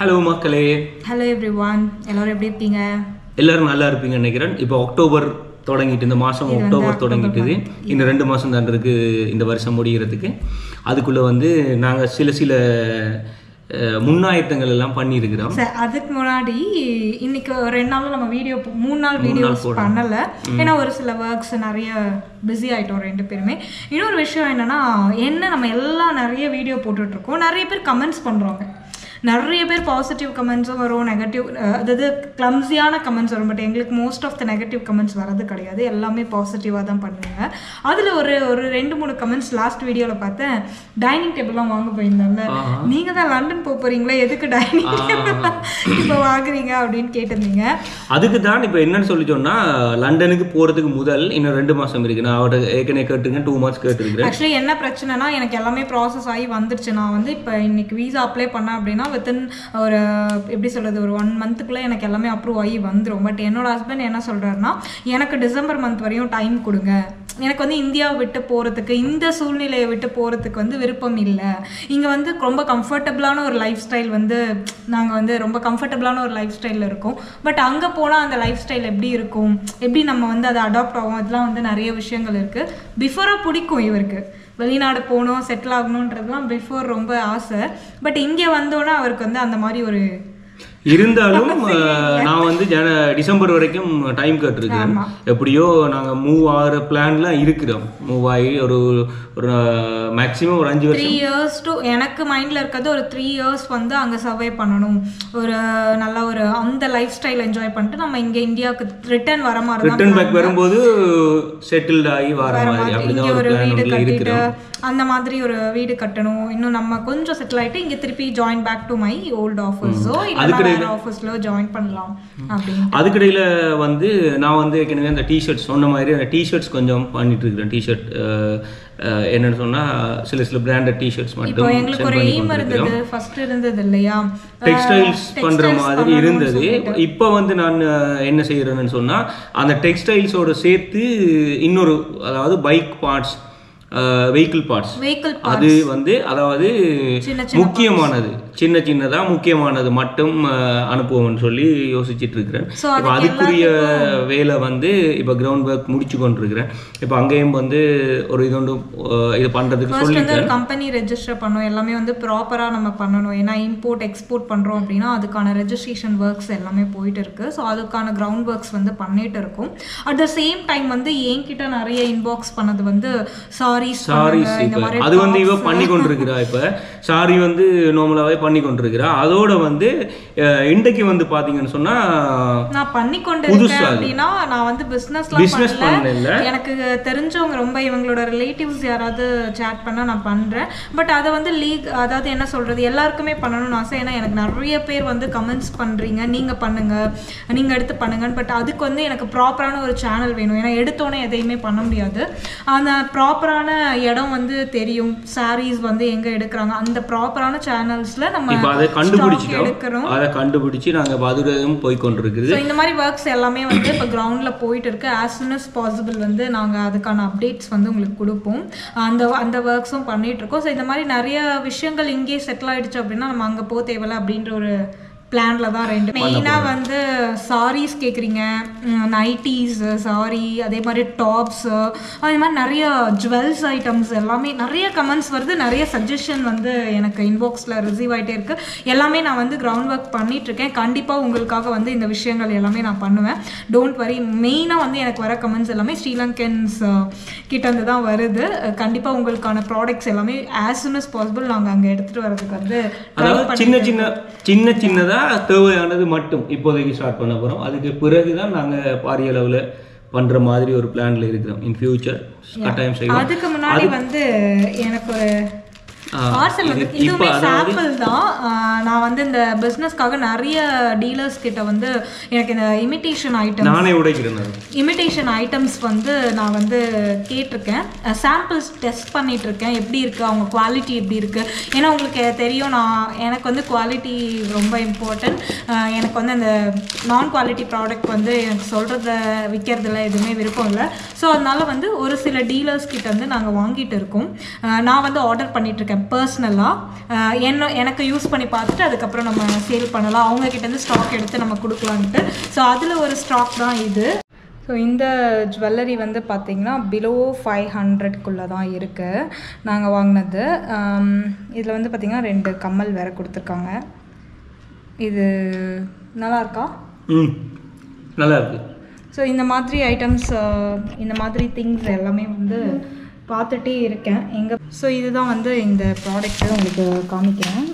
Hello மக்களே hello every one எல்லாரும் எப்படி இருக்கீங்க எல்லாரும் நல்லா இருப்பீங்கன்னு நினைக்கிறேன் இப்போ அக்டோபர் தொடங்கிட்டு இந்த மாதம் அக்டோபர் தொடங்கிட்டுது இன்னும் ரெண்டு மாதம் தான் இருக்கு இந்த வருஷம் முடிகிறதுக்கு அதுக்குள்ளே வந்து நாங்கள் சில சில அஹ், முன்னாயத்தங்கள் எல்லாம் பண்ணியிருக்கிறோம் சார் அதுக்கு முன்னாடி இன்னைக்கு ஒரு ரெண்டு நாள் நம்ம வீடியோ மூணு நாள் வீடியோஸ் பண்ணல ஏன்னா ஒரு சில ஒர்க்ஸ் நிறைய பிஸி ஆயிட்டோம் ரெண்டு பேருமே இன்னொரு விஷயம் என்னன்னா என்ன நம்ம எல்லாம் நிறைய வீடியோ போட்டுட்டு இருக்கோம் நிறைய பேர் கமெண்ட்ஸ் பண்றாங்க நிறைய பேர் பாசிட்டிவ் கமெண்ட்ஸும் வரும் நெகட்டிவ் அதாவது கிளம்ஸியான கமெண்ட்ஸ் வரும் பட் எங்களுக்கு most of the negative comments வரது கிடையாது எல்லாமே பாசிட்டிவாக தான் பண்ணுவாங்க அதில் ஒரு ஒரு ரெண்டு மூணு கமெண்ட்ஸ் லாஸ்ட் வீடியோவில் பார்த்தேன் டைனிங் டேபிள்லாம் வாங்க போயிருந்தாங்க நீங்கள் தான் லண்டன் போக போறீங்களா எதுக்கு டைனிங் இப்போ வாங்குறீங்க அப்படின்னு கேட்டிருந்தீங்க அதுக்கு தான் இப்போ என்னன்னு சொல்லி சொன்னா லண்டனுக்கு போகிறதுக்கு முதல் இன்னும் ரெண்டு மாதம் இருக்கு நான் அவர்கிட்ட ஏற்கனவே கேட்டுருக்கேன் டூ மந்த்ஸ் கேட்டுருக்கிறேன் ஆக்சுவலி என்ன பிரச்சனைனா எனக்கு எல்லாமே ப்ராசஸ் ஆகி வந்துருச்சு நான் வந்து இப்போ இன்னைக்கு வீசா அப்ளை பண்ணேன் அப்படின்னா வித்தின் ஒரு எப்படி சொல்றது ஒரு ஒன் மந்த்துக்குள்ளே எனக்கு எல்லாமே அப்ரூவ் ஆகி வந்துடும் பட் என்னோட ஹஸ்பண்ட் என்ன சொல்றாருன்னா எனக்கு டிசம்பர் மந்த் வரையும் டைம் கொடுங்க எனக்கு வந்து இந்தியாவை விட்டு போகிறதுக்கு இந்த சூழ்நிலையை விட்டு போகிறதுக்கு வந்து விருப்பம் இல்லை இங்கே வந்து ரொம்ப கம்ஃபர்டபுளான ஒரு லைஃப் ஸ்டைல் வந்து நாங்கள் வந்து ரொம்ப கம்ஃபர்டபுளான ஒரு லைஃப் ஸ்டைலில் இருக்கோம் பட் அங்கே போனால் அந்த லைஃப் ஸ்டைல் எப்படி இருக்கும் எப்படி நம்ம வந்து அதை அடாப்ட் ஆகும் அதெல்லாம் வந்து நிறைய விஷயங்கள் இருக்குது பிஃபோராக பிடிக்கும் இவருக்கு வெளிநாடு போகணும் செட்டில் ஆகணுன்றதுலாம் பிஃபோர் ரொம்ப ஆசை பட் இங்கே வந்தோன்னே அவருக்கு வந்து அந்த மாதிரி ஒரு இருந்தாலும் அஹ், நான் வந்து ஜன டிசம்பர் வரைக்கும் டைம் கேட்டிருக்கேன் எப்படியோ நாங்கள் மூவ் ஆகிற பிளான்லாம் இருக்கிறோம் மூவ் ஆகி ஒரு ஒரு மேக்ஸிமம் ஒரு அஞ்சு த்ரீ வருஷம் இயர்ஸ் டு எனக்கு மைண்டில் இருக்கிறது ஒரு த்ரீ இயர்ஸ் வந்து அங்கே சர்வை பண்ணணும் ஒரு நல்ல ஒரு அந்த லைஃப் ஸ்டைல் என்ஜாய் பண்ணிட்டு நம்ம இங்கே இந்தியாவுக்கு ரிட்டர்ன் வர மாதிரி தான் ரிட்டர்ன் பேக் வரும்போது செட்டில்ட் ஆகி வர மாதிரி இங்கே அப்படிதான் ஒரு ஒரு பிளான் வீடு ஒன்றில் கட்டிட்டு இருக்கிறோம் அந்த மாதிரி ஒரு வீடு கட்டணும் இன்னும் நம்ம கொஞ்சம் செட்டில் ஆயிட்டு இங்கே திருப்பி join back to my old ஆஃபீஸோ இல்லை வேற ஆஃபீஸில் ஜாயின் பண்ணலாம் அப்படின்னு அதுக்கிடையில வந்து நான் வந்து ஏற்கனவே அந்த டிஷர்ட்ஸ் சொன்ன மாதிரி அந்த டிஷர்ட்ஸ் கொஞ்சம் பண்ணிட்டு இருக்கிறேன் டிஷர்ட் என்னன்னு சொன்னா சில சில பிராண்டட் டிஷர்ட்ஸ் இப்போ மட்டும் எங்களுக்கு send ஒரு பண்ணி எய்ம் கொண்டிருக்கிறோம். இருந்தது ஃபர்ஸ்ட் இருந்தது இல்லையா டெக்ஸ்டைல்ஸ் பண்ற மாதிரி இருந்தது இப்போ வந்து நான் அஹ், என்ன செய்யறேன்னு சொன்னா அந்த டெக்ஸ்டைல்ஸோட சேர்த்து இன்னொரு அதாவது bike parts vehicle parts vehicle அது வந்து அதாவது சின்ன முக்கியமானது சின்ன சின்னதா முக்கியமானது மட்டும் அஹ், அனுப்புவோம்னு சொல்லி யோசிச்சுட்டு இருக்கிறேன் So, இப்போ அதுக்குரிய வேலை வந்து இப்போ கிரவுண்ட் ஒர்க் முடிச்சு கொண்டிருக்கிறேன் இப்போ அங்கேயும் வந்து ஒரு இது ஒன்று அஹ், இது பண்றதுக்கு ஃபர்ஸ்ட் சொல்லி வந்து ஒரு கம்பெனி ரெஜிஸ்டர் பண்ணணும் எல்லாமே வந்து ப்ராப்பராக நம்ம பண்ணணும் ஏன்னா இம்போர்ட் எக்ஸ்போர்ட் பண்ணுறோம் அப்படின்னா அதுக்கான ரெஜிஸ்ட்ரேஷன் ஒர்க்ஸ் எல்லாமே போயிட்டு இருக்கு ஸோ அதுக்கான கிரவுண்ட் ஒர்க்ஸ் வந்து பண்ணிட்டு இருக்கும் அட் த சேம் டைம் வந்து என்கிட்ட நிறைய இன்பாக்ஸ் பண்ணது வந்து சாரீஸ் சாரீஸ் இந்த இப்ப மாதிரி அது வந்து இவ பண்ணி கொண்டிருக்கிறா இப்ப சாரி வந்து நார்மலாவே பண்ணி கொண்டிருக்கிறா அதோட வந்து அஹ், இன்றைக்கு வந்து பாத்தீங்கன்னு சொன்னா நான் பண்ணி கொண்டு இருக்கேன் அப்படின்னா நான் வந்து பிஸ்னஸ்லாம் பிசினஸ் பண்ணல பண்ணல எனக்கு தெரிஞ்சவங்க ரொம்ப இவங்களோட ரிலேட்டிவ்ஸ் யாராவது சேட் பண்ணா நான் பண்றேன் பட் அதை வந்து லீக் அதாவது என்ன சொல்றது எல்லாருக்குமே பண்ணணும்னு ஆசை ஏன்னா எனக்கு நிறைய பேர் வந்து கமெண்ட்ஸ் பண்றீங்க நீங்க பண்ணுங்க நீங்க எடுத்து பண்ணுங்கன்னு பட் அதுக்கு வந்து எனக்கு ப்ராப்பரான ஒரு சேனல் வேணும் ஏன்னா எடுத்தோன்னே எதையுமே பண்ண முடியாது அந்த ப்ராப்பரான இடம் வந்து தெரியும் சாரீஸ் வந்து எங்க எடுக்கிறாங்க அந்த ப்ராப்பரான சேனல்ஸ்ல நம்ம இப்ப அதை stock கண்டுபிடிச்சிட்டோம் எடுக்கிறோம் அதை கண்டுபிடிச்சு நாங்க இப்ப அதுவும் போய் கொண்டிருக்குது ஸோ இந்த மாதிரி ஒர்க்ஸ் எல்லாமே வந்து இப்போ கிரவுண்டில் போயிட்டு இருக்கு ஆஸ் soon as பாசிபிள் வந்து நாங்கள் அதுக்கான அப்டேட்ஸ் வந்து உங்களுக்கு கொடுப்போம் அந்த அந்த ஒர்க்ஸும் பண்ணிட்டு இருக்கோம் ஸோ இந்த மாதிரி நிறைய விஷயங்கள் இங்கேயே செட்டில் ஆயிடுச்சு அப்படின்னா நம்ம அங்கே போக தேவையில்ல அப்படின்ற ஒரு பிளான்ல தான் ரெண்டு மெயினாக வந்து சாரீஸ் கேட்குறீங்க நைட்டிஸ் சாரி அதே மாதிரி டாப்ஸ் அதே மாதிரி நிறைய ஜுவல்ஸ் ஐட்டம்ஸ் எல்லாமே நிறைய கமெண்ட்ஸ் வருது நிறைய சஜஷன் வந்து எனக்கு இன்பாக்ஸில் ரிசீவ் ஆகிட்டே இருக்கு எல்லாமே நான் வந்து கிரவுண்ட் ஒர்க் பண்ணிட்டு இருக்கேன் கண்டிப்பாக உங்களுக்காக வந்து இந்த விஷயங்கள் எல்லாமே நான் பண்ணுவேன் டோன்ட் வரி மெயினாக வந்து எனக்கு வர கமெண்ட்ஸ் எல்லாமே ஸ்ரீலங்கன்ஸ் கிட்ட இருந்து தான் வருது கண்டிப்பாக உங்களுக்கான ப்ராடக்ட்ஸ் எல்லாமே ஆஸ் soon as பாசிபிள் நாங்கள் அங்கே எடுத்துகிட்டு வரதுக்கு வந்து அதாவது சின்ன சின்ன சின்ன சின்னதா தேவையானது மட்டும் இப்போதைக்கு ஸ்டார்ட் பண்ண போறோம் அதுக்கு பிறகுதான் நாங்க பாரிய அளவுல பண்ற மாதிரி ஒரு பிளான்ல இருக்கிறோம் இன் ஃபியூச்சர் கட்டாயம் செய்வோம் அதுக்கு முன்னாடி வந்து எனக்கு ஒரு ஆ, பார்சல் வந்து இது- இதுவுமே இப்ப அதாவது- சாம்பிள் தான் ஆ, நான் வந்து இந்த பிஸ்னஸ்க்காக நிறைய டீலர்ஸ் கிட்ட வந்து எனக்கு இந்த இமிட்டேஷன் ஐட்டம் நானே உடைக்கிறேன் நான் இமிட்டேஷன் ஐட்டம்ஸ் வந்து நான் வந்து கேட்டிருக்கேன் சாம்பிள்ஸ் டெஸ்ட் பண்ணிட்டு இருக்கேன் எப்படி இருக்கு அவங்க குவாலிட்டி எப்படி இருக்கு ஏன்னா உங்களுக்கு தெரியும் நான் எனக்கு வந்து குவாலிட்டி ரொம்ப இம்பார்ட்டன்ட் எனக்கு வந்து அந்த நான் குவாலிட்டி ப்ராடக்ட் வந்து எனக்கு சொல்கிறத விற்கிறதுல எதுவுமே விருப்பம் இல்லை ஸோ அதனால வந்து ஒரு சில டீலர்ஸ் கிட்ட வந்து நாங்கள் வாங்கிட்டு இருக்கோம் அஹ் நான் வந்து ஆர்டர் பண்ணிட்டு இருக்கேன் பர்சனலாக என்ன எனக்கு யூஸ் பண்ணி பார்த்துட்டு அதுக்கப்புறம் நம்ம சேல் பண்ணலாம் அவங்க கிட்டேருந்து ஸ்டாக் எடுத்து நம்ம கொடுக்கலான்ட்டு ஸோ அதில் ஒரு ஸ்டாக் தான் இது ஸோ இந்த ஜுவல்லரி வந்து பார்த்திங்கன்னா பிலோ ஃபைவ் ஹண்ட்ரட்குள்ளே தான் இருக்குது நாங்கள் வாங்கினது இதில் வந்து பார்த்திங்கன்னா ரெண்டு கம்மல் வேறு கொடுத்துருக்காங்க இது நல்லா இருக்கா ம் நல்லா இருக்கு ஸோ இந்த மாதிரி ஐட்டம்ஸ் இந்த மாதிரி திங்ஸ் எல்லாமே வந்து பார்த்துட்டே இருக்கேன் எங்கே ஸோ இதுதான் வந்து இந்த ப்ராடக்ட்டு உங்களுக்கு காமிக்கிறேன்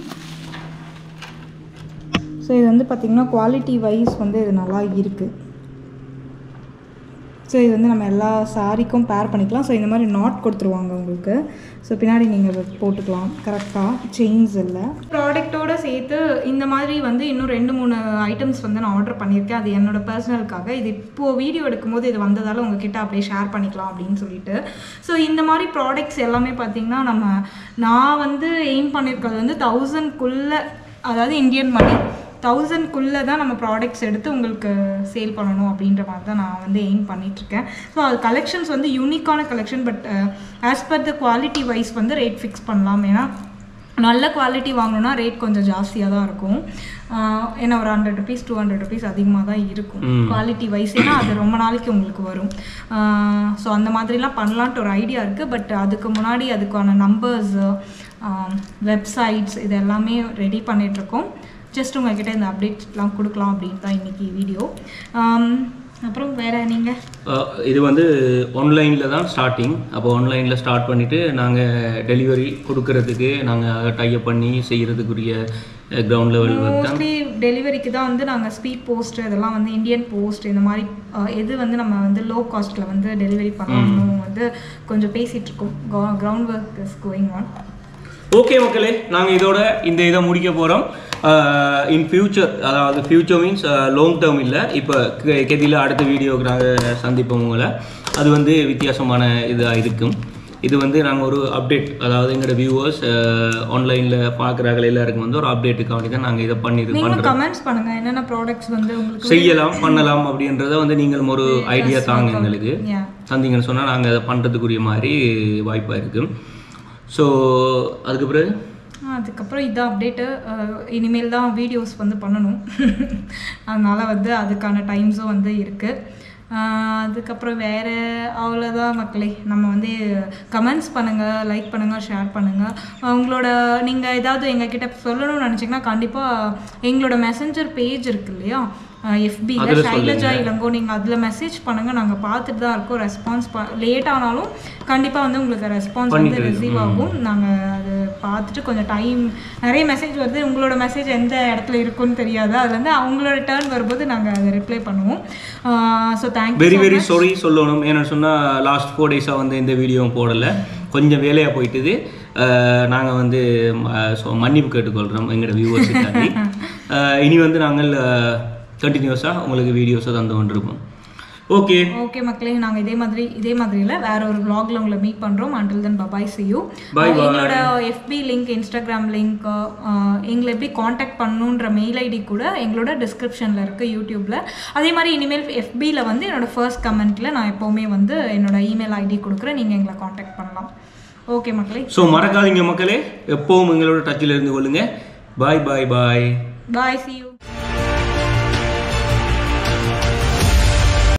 ஸோ இது வந்து பார்த்திங்கன்னா குவாலிட்டி வைஸ் வந்து இது நல்லா இருக்குது ஸோ இது வந்து நம்ம எல்லா சாரிக்கும் பேர் பண்ணிக்கலாம் ஸோ இந்த மாதிரி நாட் கொடுத்துருவாங்க உங்களுக்கு ஸோ பின்னாடி நீங்கள் போட்டுக்கலாம் கரெக்டாக செயின்ஸ் இல்லை ப்ராடக்ட்டோட சேர்த்து இந்த மாதிரி வந்து இன்னும் ரெண்டு மூணு ஐட்டம்ஸ் வந்து நான் ஆர்டர் பண்ணியிருக்கேன் அது என்னோட பர்சனலுக்காக இது இப்போது வீடியோ எடுக்கும்போது இது வந்ததால் உங்ககிட்ட அப்படியே ஷேர் பண்ணிக்கலாம் அப்படின்னு சொல்லிட்டு ஸோ இந்த மாதிரி ப்ராடக்ட்ஸ் எல்லாமே பார்த்திங்கன்னா நம்ம நான் வந்து எய்ம் பண்ணியிருக்கிறது வந்து தௌசண்ட்குள்ளே அதாவது இந்தியன் மணி தௌசண்ட்குள்ளே தான் நம்ம ப்ராடக்ட்ஸ் எடுத்து உங்களுக்கு சேல் பண்ணணும் அப்படின்ற மாதிரி தான் நான் வந்து எய்ம் பண்ணிகிட்ருக்கேன் ஸோ அது கலெக்ஷன்ஸ் வந்து யூனிக்கான collection but as per the quality wise வந்து ரேட் ஃபிக்ஸ் பண்ணலாம் ஏன்னா நல்ல குவாலிட்டி வாங்கணும்னா ரேட் கொஞ்சம் ஜாஸ்தியாக தான் இருக்கும் ஆஹ் ஏன்னா ஒரு hundred rupees two hundred rupees அதிகமாக தான் இருக்கும் குவாலிட்டி வைஸ் ஏன்னா அது ரொம்ப நாளைக்கு உங்களுக்கு வரும் ஸோ அந்த மாதிரிலாம் பண்ணலான்ட்டு ஒரு ஐடியா இருக்குது பட் அதுக்கு முன்னாடி அதுக்கான நம்பர்ஸ் வெப்சைட்ஸ் இது எல்லாமே ரெடி பண்ணிகிட்ருக்கோம் ஜஸ்ட் உங்ககிட்ட இந்த அப்டேட்ஸ்லாம் கொடுக்கலாம் அப்படின்னு தான் இன்றைக்கி வீடியோ அப்புறம் வேறு நீங்கள் அஹ் இது வந்து ஆன்லைனில் தான் ஸ்டார்டிங் அப்போ ஆன்லைனில் ஸ்டார்ட் பண்ணிவிட்டு நாங்கள் டெலிவரி கொடுக்கறதுக்கு நாங்கள் டைப் பண்ணி செய்கிறதுக்குரிய கிரவுண்ட் லெவல் வந்து தான் மோஸ்ட்லி டெலிவரிக்கு தான் வந்து நாங்கள் ஸ்பீட் போஸ்ட் இதெல்லாம் வந்து இந்தியன் போஸ்ட் இந்த மாதிரி அஹ், எது வந்து நம்ம வந்து லோ காஸ்ட்டில் வந்து டெலிவரி பண்ணணும் வந்து கொஞ்சம் பேசிகிட்டு இருக்கோம் ground work is going on okay மக்களே நாங்கள் இதோட இந்த இதை முடிக்க போகிறோம் இன் ஃபியூச்சர் அதாவது ஃபியூச்சர் மீன்ஸ் லாங் டேர்ம் இல்லை இப்போ கெதியில் அடுத்த வீடியோக்கு நாங்கள் சந்திப்போம் உங்களை அது வந்து வித்தியாசமான இதாக இருக்கும் இது வந்து நாங்கள் ஒரு அப்டேட் அதாவது எங்களோட வியூவர்ஸ் ஆன்லைனில் பார்க்குறாங்க எல்லாருக்கும் வந்து ஒரு அப்டேட்டுக்காக தான் நாங்கள் இதை பண்ணி இது நீங்களும் பண்ணுறோம் கமெண்ட்ஸ் பண்ணுங்க என்னென்ன ப்ராடக்ட்ஸ் வந்து உங்களுக்கு செய்யலாம் பண்ணலாம் அப்படின்றத வந்து நீங்களும் ஒரு ஐடியா தாங்க எங்களுக்கு Yeah. தந்தீங்கன்னு சொன்னால் நாங்கள் அதை பண்ணுறதுக்குரிய மாதிரி வாய்ப்பாக இருக்கும் ஸோ அதுக்கு பிறகு அதுக்கப்புறம் இதான் அப்டேட்டு இனிமேல் தான் வீடியோஸ் வந்து பண்ணணும் அதனால் வந்து அதுக்கான டைம்ஸும் வந்து இருக்குது அதுக்கப்புறம் வேறு அவ்வளோதான் மக்களே நம்ம வந்து கமெண்ட்ஸ் பண்ணுங்கள் லைக் பண்ணுங்கள் ஷேர் பண்ணுங்கள் உங்களோட நீங்கள் ஏதாவது எங்ககிட்ட சொல்லணும்னு நினச்சிங்கன்னா கண்டிப்பாக எங்களோட மெசஞ்சர் பேஜ் இருக்கு இல்லையா எஃபியில் அதுல சைலஜா இளங்கோ நீங்கள் அதில் மெசேஜ் பண்ணுங்கள் நாங்கள் பார்த்துட்டு தான் இருக்கோம் ரெஸ்பான்ஸ் ப லேட் ஆனாலும் கண்டிப்பாக வந்து உங்களுக்கு ரெஸ்பான்ஸ் வந்து பண்ணிட்டு ரிசீவ் ஆகும் நாங்கள் அது பார்த்துட்டு கொஞ்சம் டைம் நிறைய மெசேஜ் வருது உங்களோட மெசேஜ் எந்த இடத்துல இருக்குன்னு தெரியாது அது வந்து அவங்களோட டேர்ன் வரும்போது நாங்கள் அதை ரிப்ளை பண்ணுவோம் so thank you very very sorry சொல்லணும் ஏன்னு சொன்னால் லாஸ்ட் ஃபோர் டேஸாக வந்து இந்த வீடியோவும் போடலை கொஞ்சம் வேலையாக போயிட்டுது நாங்கள் வந்து ம- so மன்னிப்பு கேட்டுக்கொள்கிறோம் எங்களோட வியூவர்ஸுக்காண்டி இனி வந்து நாங்கள் கண்டினியூஸாக உங்களுக்கு வீடியோஸை தந்து கொண்டிருப்போம் ஓகே ஓகே மக்களே நாங்கள் இதே மாதிரி இதே மாதிரியில் வேற ஒரு vlogல உங்களை மீட் பண்ணுறோம் அண்டில் தென் பபாய் செய்யும் Bye bye. எங்களோட எஃபி லிங்க் இன்ஸ்டாகிராம் லிங்க் எங்களை எப்படி காண்டாக்ட் பண்ணணுன்ற மெயில் ஐடி கூட எங்களோட டிஸ்கிரிப்ஷனில் இருக்குது யூடியூப்பில் அதே மாதிரி இனிமேல் எஃபியில் வந்து என்னோட ஃபர்ஸ்ட் கமெண்ட்டில் நான் எப்போவுமே வந்து என்னோட இமெயில் ஐடி கொடுக்குறேன் நீங்கள் எங்களை காண்டாக்ட் பண்ணலாம் ஓகே மக்களே ஸோ மறக்காதீங்க மக்களே எப்பவும் எங்களோட டச்சில் இருந்து கொள்ளுங்க பாய் பாய் பாய் பாய் see you